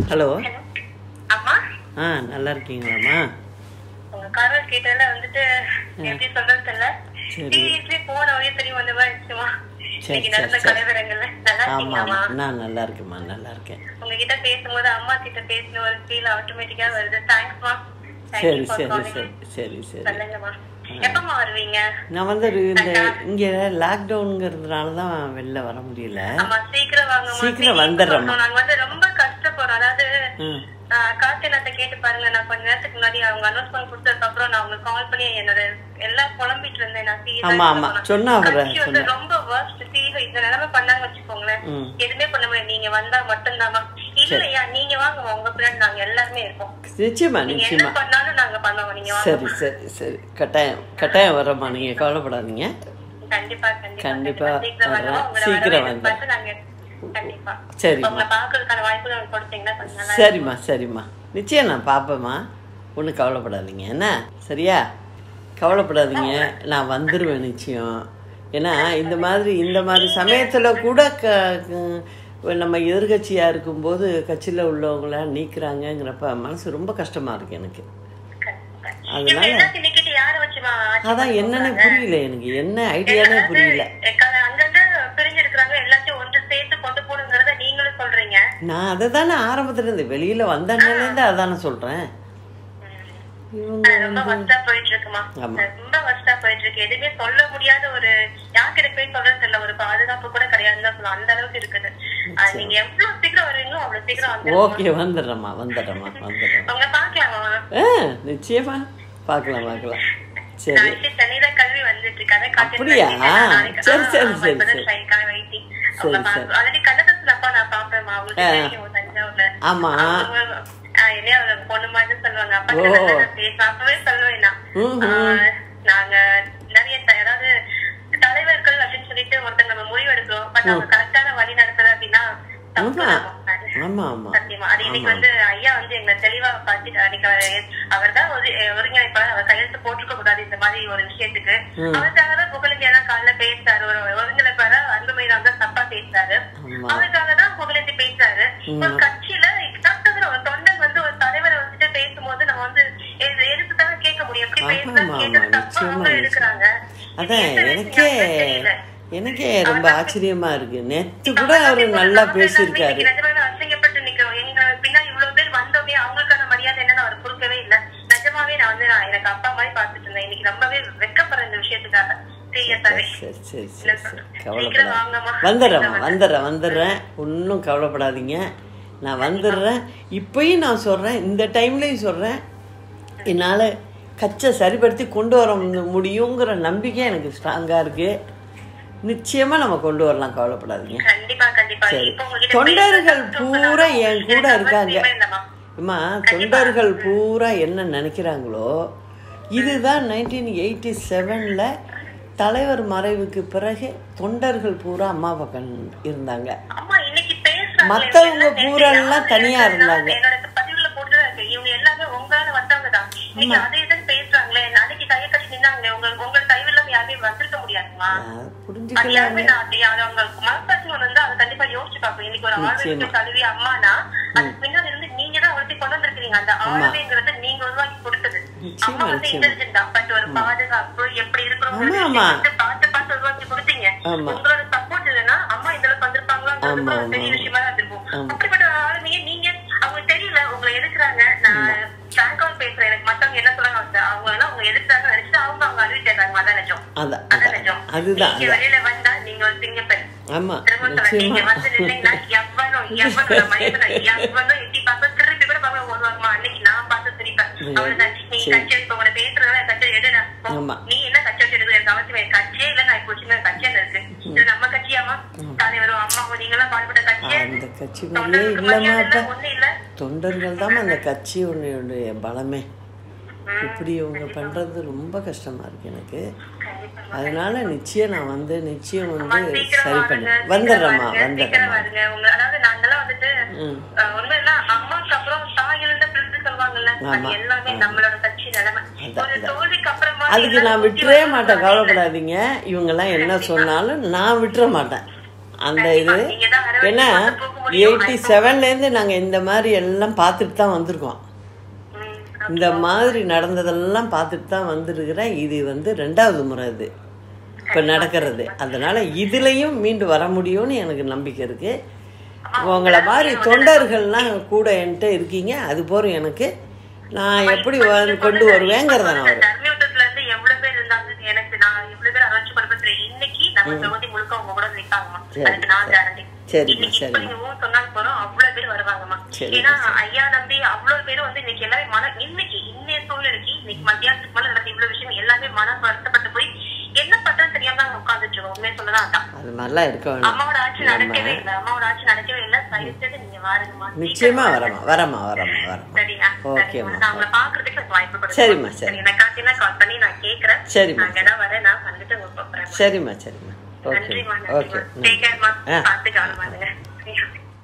Hello hello அம்மா ஆ நல்லா இருக்கீங்களாம்மா உங்க காரர் கேட்டதுல வந்துட்டு எப்படி சொல்றது தெரியல சரி. சீரியஸ்லி போன வழியே தெரியும் அந்த மாதிரி இருந்துச்சுமா சரி, இன்னைக்கு சரி, நடந்த சரி. கலவரங்கள்ல நல்லா ஆமாம் இருக்கீங்களாமா ஆமாம் நான் நல்லா இருக்கேம்மா நல்லா இருக்கேன் உங்ககிட்ட பேசும்போது அம்மா கிட்ட பேசின ஒரு ஃபீல் ஆட்டோமேட்டிக்கா வருது தேங்க்ஸ்மா சரி சரி சரி சரி சரி சொல்லுங்கம்மா எப்பமா வருவீங்க நான் வந்து ஒரு இந்த இங்கே லாக்டவுனுங்கிறதுனால தான் வெளில வர முடியல ஆமா சீக்கிரம் வாங்கம்மா சீக்கிரம் சீக்கிரம் வந்துடுறேம்மா. வரணும். நாங்க வந்து ரொம்ப கஷ்டப்படுறோம் அதாவது ம் கார்த்தினத்தை கேட்டு பாருங்க நான் கொஞ்ச நேரத்துக்கு முன்னாடி அவங்க அனௌன்ஸ்மெண்ட் கொடுத்ததுக்கு அப்புறம் நான் உங்களுக்கு கால் பண்ணி என்னோட எல்லாம் புலம்பிட்டு இருந்தேன் நான் serious ஆ ஆமா, ஆமா. சொல்லணும். சொன்னா அவரு, கட்சி வந்து ரொம்ப worst. serious. இந்த நிலைமை பண்ணாங்க வச்சுக்கோங்களேன் ம். எதுவுமே பண்ண முடியாது நீங்க வந்தா மட்டும்தாம்மா இல்லையா நீங்க வாங்க உங்க பின்னாடி நாங்க எல்லாருமே இருக்கோம் நிச்சயமா நீங்க என்ன நிச்சயமா பண்ணாலும் நாங்க பண்ணுவோம் நீங்க வாங்க சரி சரி சரி கட்டாயம் கட்டாயம் வரேம்மா நீங்கள் கவலைப்படாதீங்க கண்டிப்பா கண்டிப்பா கண்டிப்பா சீக்கிரம் வரேன். வரணும். உங்களை சீக்கிரம் வரவேற்க வந்துடுறேன். பார்த்து நாங்க கண்டிப்பா சரிம்மா. உங்களை பாக்குறதுக்கான வாய்ப்பு எனக்கு கொடுத்தீங்கன்னா கொஞ்சம் நல்லா சரிம்மா சரிம்மா நிச்சயம் நான் பார்ப்பேம்மா ஒன்றும் கவலைப்படாதீங்க என்ன சரியா கவலைப்படாதீங்க நான் வந்துடுவேன் நிச்சயம் ஏன்னா இந்த மாதிரி இந்த மாதிரி சமயத்தில் கூட க க- நம்ம எதிர்கட்சியாக இருக்கும்போது கட்சியில் உள்ளவங்கள நீக்குறாங்கங்கிறப்ப மனசு ரொம்ப கஷ்டமாக இருக்கு எனக்கு கண்டிப்பா. அதனால- இவங்க எல்லாத்தையும் இன்னைக்கு யாரை வச்சுமா ஆட்சி அதான் என்னன்னு புரியல எனக்கு என்ன ஐடியானே புரியல அதாவது, அங்கங்க பிரிஞ்சிருக்கிறாங்க எல்லாத்தையும் ஒன்று சேர்த்து கொண்டு போகணுங்கிறத நீங்களும் சொல்றீங்க நான் அதை தானே ஆரம்பத்துல இருந்து வெளியில் வந்தேன்னுலேருந்து அதானே சொல்கிறேன் இவங்க அது ரொம்ப வஸ்டா போயிட்டு இருக்குமா ஆமா. ரொம்ப வஸ்டா போயிட்டு இருக்கு எதுவுமே சொல்ல முடியாத ஒரு யார்கிட்ட போய் சொல்றது தெரியல ஒரு பாதுகாப்பு கூட கிடையாதுன்னு தான் சொல்லலாம் அந்த அளவுக்கு இருக்குது அது நீங்க எவ்வளவு சீக்கிரம் வருவீங்களோ அவ்வளவு சீக்கிரம் வந்து ஓகே வந்துடுறேம்மா வந்துடுறேம்மா வந்துடுறேன் உங்க பாக்கலாமா ஆ நிச்சயமா பார்க்கலாம் பார்க்கலாம் சரி நாளைக்கு சென்னையில கல்வி வந்துட்டு இருக்கு அதை காட்டிட்டு அப்படியா? நாளைக்கு- சரி, ஆ, சரி, ஆமா, சரி, இப்பதான் சரி. ஷைக்கான waiting. சரி, அவங்க சரி. பா- already கண்ணதாசன் அப்பா நான் பாப்பேன்மா, அவங்களுக்கு ஆ. தெரியும் தஞ்சாவூர்ல. ஆமா அவங்க, ஆ, என்னைய அவங்க பொண்ணு மாதிரி சொல்லுவாங்க அப்பா ஓ. கிட்ட நல்லா நான் பேசுவேன். அப்பவே சொல்லுவேன் நான். ம்ஹும். ஆ, நாங்க நிறைய த- அதாவது தலைவர்கள் அப்படின்னு சொல்லிட்டு ஒருத்தங்க நம்ம முடிவெடுக்கிறோம் பட் அவங்க கரெக்டான வழி நடத்துறது அப்படின்னா தப்பு ஆமா தான். அது ஆமா ஆமா சத்தியமா அது இன்னைக்கு ஆமா. வந்து ஐயா வந்து எங்களை தெளிவா பார்த்துட்டு அன்னைக்கு அவர் தான் ஒரு ஒருங்கிணைப்பாளர் அவர் கையெழுத்து போட்டுக்க கூடாது இந்த மாதிரி ஒரு விஷயத்துக்கு ம். அவருக்காக தான் புகழேந்தி தான் காலைல பேசுறாரு ஒரு ஒருங்கிணைப்பாளர் அன்புமை தான் தப்பா பேசுறாரு ஆமா அவருக்காக தான் புகழேந்தி பேசுறாரு ம். ஒரு கட்சியில தப்புங்கிற ஒரு தொண்டன் வந்து ஒரு தலைவரை வந்துட்டு பேசும்போது நம்ம வந்து எது- எதுக்கு தானே கேட்க முடியும் எப்படி ஆமா, பேசுனா ஆமா, கேட்டது ஆமா, தப்பா நிச்சயமா, அவங்க எடுக்கிறாங்க அதான் இது எந்த எனக்கே விஷயம் தெரியல. எனக்கே ரொம்ப ஆச்சரியமா இருக்கு நேத்து கூட அவரு நல்லா பேசியிருக்காரு நிஜமாவே அசிங்கப்பட்டு நிக்கிறோம் எங்க பின்னாடி இவ்வளவு பேர் வந்தோமே அவங்களுக்கான மரியாதை என்னன்னு அவர் கொடுக்கவே இல்ல நிஜமாவே நான் வந்து நான் எனக்கு அப்பா மாதிரி பார்த்துட்டு இருந்தேன் இன்னைக்கு ரொம்பவே வெக்கப்படுற இந்த விஷயத்துக்காக சீரியஸாவே சரி சரி சரி சரி சீக்கிரம் கவலைப்படாத வாங்கம்மா. வந்துடுறேம்மா வந்துடுறேன் வந்துடுறேன் ஒன்றும் கவலைப்படாதீங்க நான் வந்துடுறேன் இப்பயும் நான் சொல்கிறேன் இந்த டைம்லையும் சொல்கிறேன் என்னால் கச்சை சரிப்படுத்தி கொண்டு வர மு- முடியுங்கிற நம்பிக்கை எனக்கு ஸ்ட்ராங்காக இருக்குது நிச்சயமாக நம்ம கொண்டு வரலாம் கவலைப்படாதீங்க கண்டிப்பா கண்டிப்பா சரி இப்ப உங்ககிட்ட தொண்டர்கள் பேசுறது பூரா என் கூட எனக்கு இருக்காங்க அவசியமே இல்லம்மா. அம்மா தொண்டர்கள் பூரா என்ன நினைக்கிறாங்களோ இதுதான் நைன்டீன் எயிட்டி செவனில் தலைவர் மறைவுக்கு பிறகு தொண்டர்கள் பூரா அம்மா பக்கம் இருந்தாங்க ஆமா இன்னைக்கு பேசுறாங்க மத்தவங்க பூரா எல்லாம் தனியா இருந்தாங்க. என்னோட பதிவுல போட்டுதான் இருக்கு இவங்க எல்லாமே உங்களால வந்தவங்க தான் இன்னைக்கு அதே இதுன்னு பேசுறாங்களே நாளைக்கு கையை கட்டி நின்னாங்களே உங்க உங்க தயவு இல்லாம யாருமே வந்திருக்க முடியாதுமா நான் அது புரிஞ்சுக்கலாமே யாருமே நான் அது அது அவங்க மனசாட்சி ஒண்ணு இருந்தா அதை கண்டிப்பா யோசிச்சு பார்ப்போம் இன்னைக்கு ஒரு ஆழ்வுக்கு கல்வி அம்மானா அதுக்கு பின்னாடி இருந்து நீங்க தான் ஒருத்தி கொண்டு வந்திருக்கீங்க அந்த ஆழ்வுங்கிறது நீங்க உருவாக்கி கொடுத்தது நிச்சயமா, அம்மா வந்து நிச்சயமா. இன்டெலிஜென்ட் தான் பட் ஒரு பாதுகாப்பு எப்படி இருக்கிறோம் ஆமா, ஆமா. பார்த்து பார்த்து உருவாக்கி கொடுத்தீங்க ஆமா. உங்களோட சப்போர்ட் இல்லைன்னா அம்மா இந்த அளவுக்கு வந்திருப்பாங்களோங்கிறது ஆமா, கூட ஒரு பெரிய ஆமா. விஷயமா தான் இருந்திருக்கும் ஆமா. அப்படிப்பட்ட ஆளுமையை நீங்க அவங்க தெரியல உங்களை எதுக்குறாங்க நான் பிராங்கா பேசுறேன் எனக்கு மத்தவங்க என்ன சொல்றாங்க அவங்க எல்லாம் அவங்க எதுக்குறாங்க நினைச்சு அவங்க அவங்க அறிவிச்சிடுறாங்க அதான் நிஜம் அதான் அதான் அதான் நிஜம் அதுதான் நீங்க அதான் வெளியில வந்தா நீங்க ஒரு சிங்கப்பெண் ஆமாம் திரும்ப சொல்றேன், நீங்க நிச்சயமா வந்து நின்னீங்கன்னா எவனும் எவனோட மனிதனை எவனும் எட்டி பார்க்க திருப்பி கூட பார்க்க ஓடுவாங்கம்மா அன்னைக்கு நான் பார்த்து சிரிப்பேன் அவ்வளவுதான் நீ சரி. கட்சி இப்ப உங்களை பேசுறதுல கட்சி எடுடா போ. ஆமா. நீ என்ன கட்சி வச்சு எடுக்க எனக்கு அவசியம் இல்லை. கட்சியே இல்ல நான் இப்போ சின்ன கட்சியா இருக்கு இது நம்ம கட்சியாமா தலைவரும் அம்மாவும் நீங்க எல்லாம் பாடுபட்ட கட்சியே அந்த கட்சி மாதிரியே தொண்டர்களுக்கு இல்லைம்மா மரியாதை இப்போ இல்ல, ஒண்ணும் இல்ல தொண்டர்கள் தான் அந்த கட்சி உன்னுடைய பலமே இப்படி இவங்க பண்ணுறது ரொம்ப கஷ்டமாக இருக்கு எனக்கு கண்டிப்பா அதனால நிச்சயம் நான் வந்து நிச்சயம் அம்மா, வந்து சீக்கிரம் சரி வாங்க, பண்ணு சீக்கிரம் வந்துடுறேம்மா வாங்க, சீக்கிரம் வந்துடுறேம்மா வாங்க. உங்க அதாவது நாங்கெல்லாம் வந்துட்டு ம் அஹ், உண்மையில அம்மாக்கு அப்புறம் தாய் இருந்த பிள்ளை சொல்லுவாங்கல்ல அது ஆமா, எல்லாமே ஆமா. நம்மளோட கட்சி நிலைமை அதான், ஒரு அதான். தோல்விக்கு அப்புறமா அதுக்கு நான் விட்டுறவே மாட்டேன் கவலைப்படாதீங்க இவங்கெல்லாம் என்ன சொன்னாலும் நான் விட்டுற மாட்டேன் அந்த இது நீங்க தான் அறுபது ஏன்னா வருஷம் போகும்போது முடியும் எயிட்டி செவன்லேருந்து நாங்கள் இந்த மாதிரி எல்லாம் பார்த்துட்டு தான் வந்திருக்கோம் ம், இந்த மாதிரி நடந்ததெல்லாம் பார்த்துட்டு தான் வந்திருக்கிறேன் இது வந்து ரெண்டாவது முறை இது இப்போ நடக்கிறது அதனால இதுலேயும் மீண்டு வர முடியும்னு எனக்கு நம்பிக்கை இருக்கு உங்களை மாதிரி தொண்டர்கள்லாம் கூட என்கிட்ட இருக்கீங்க அது போதும் எனக்கு நான் எப்படி வ- கொண்டு வருவேங்கிறத நான் வருவேன் தர்மயுத்தத்துல இருந்து எவ்வளவு பேர் இருந்தாங்க எனக்கு நான் எவ்வளவு பேர் அரைச்சு பண்ண தெரியும் இன்னைக்கு நம்ம சகோதரி முழுக்க அவங்க கூட நிக்காங்கம்மா சரி, அதுக்கு நான் கேரண்டி சரிம்மா, இன்னைக்கு இப்ப சரிம்மா. நீங்க ஊர் சொன்னாலும் போறோம் அவ்வளவு பேர் வருவாங்கம்மா சரிம்மா, ஏன்னா ஐயா நம்பி அவ்வளவு பேர் வந்து இன்னைக்கு எல்லாமே மன இன்னைக்கு இன்னைய சூழ்நிலைக்கு இன்னைக்கு மத்தியானத்துக்கு மேல நடந்த இவ்வளவு விஷயம் எல்லாமே மனம் வருத்தப்பட்டு போய் என்ன பண்றது தெரியாம தான் உட்காந்துட்டு இருக்கோம் உண்மையை சொல்லதான் அதான் அது மாதிரிலாம் இருக்க வேணும் அம்மாவோட ஆட்சி நடக்கவே இல்லை அம்மாவோட ஆட்சி நடக்கவே இல்லை தயவு செய்து நீங்க வாருங்கம்மா நிச்சயமா வரமா வரமா வரமா வரமா சரியா ஓகேம்மா. சரிம்மா. நான் உங்களை பாக்குறதுக்கு எனக்கு வாய்ப்பு கொடுங்க சரிம்மா, சரி. சரி எனக்கு காட்டினா கால் பண்ணி நான் கேக்குறேன் சரிம்மா. நான் வேணா வரேன் நான் வந்துட்டு உங்களுக்கு கூப்பிடுறேன் சரிம்மா சரிம்மா ஓகே நன்றிம்மா ஓகே நன்றிம்மா டேக் கேர்மா ஆ. பார்த்து கவனமா இருங்க